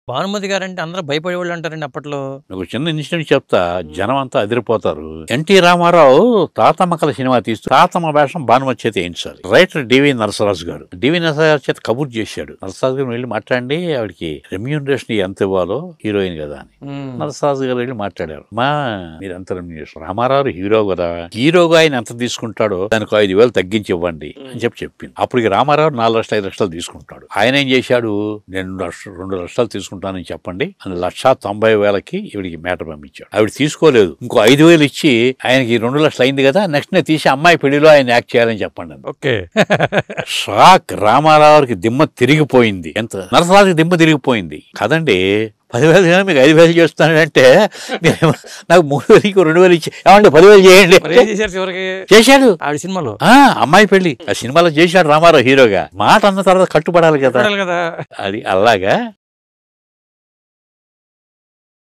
Bhanumathi guarantee అందరూ భయపడేవాళ్ళు అంటారండి అప్పట్లో ఒక చిన్న ఇన్సిడెంట్ చెప్తా జనం అంతా అదిరిపోతారు ఎన్టీ రామారావు తాతమ్మకల సినిమా తీస్తూ తాతమ్మ వేషం భానుమతి చేత వేయించాలి రైటర్ డివి నరసరాజు గారు డివి నరసరాజు చేత కబుర్ చేశాడు నరసరాజు గారు వెళ్ళి మాట్లాడండి ఆవిడకి రెమ్యూనరేషన్ ఎంత ఇవ్వాలో హీరోయిన్ కదా అని ఉమ్. నరసరాజు గారు వెళ్ళి మాట్లాడారు మా మీరు ఎంత రెమ్యూనరేషన్ రామారావు హీరో కదా హీరోగా ఆయన ఎంత తీసుకుంటాడో దానికి ఐదు వేలు తగ్గించి ఇవ్వండి అని చెప్పి చెప్పింది అప్పటికి రామారావు నాలుగు లక్షలు ఐదు లక్షలు తీసుకుంటాడు ఆయన ఏం చేశాడు నేను రెండు లక్ష- రెండు లక్షలు తీసుకుంటానని చెప్పండి అని లక్ష తొంభై వేలకి ఈవిడికి మేటర్ పంపించాడు ఆవిడ తీసుకోలేదు ఇంకో ఐదు వేలు ఇచ్చి ఆయనకి రెండు లక్షలు అయింది కదా నెక్స్ట్ నే తీసి అమ్మాయి పెళ్లిలో ఆయన యాక్ట్ చేయాలని చెప్పండి అని. ఓకే షాక్ రామారావుకి దిమ్మ తిరిగిపోయింది ఎంత నరసరాజుకి దిమ్మ తిరిగిపోయింది కదండి పదివేలు కానీ మీకు ఐదు వేలు చేస్తానంటే మీరు నాకు మూడు వేలకి రెండు వేలు ఇచ్చి ఏమంటే పదివేలు చేయండి మరి ఏం చేశారు చివరికి చేశాడు ఆవిడ సినిమాలో ఆ అమ్మాయి పెళ్లి ఆ సినిమాలో చేశాడు రామారావు హీరోగా మాట అన్న తర్వాత కట్టుబడాలి కదా చూడాలి కదా అది అలాగా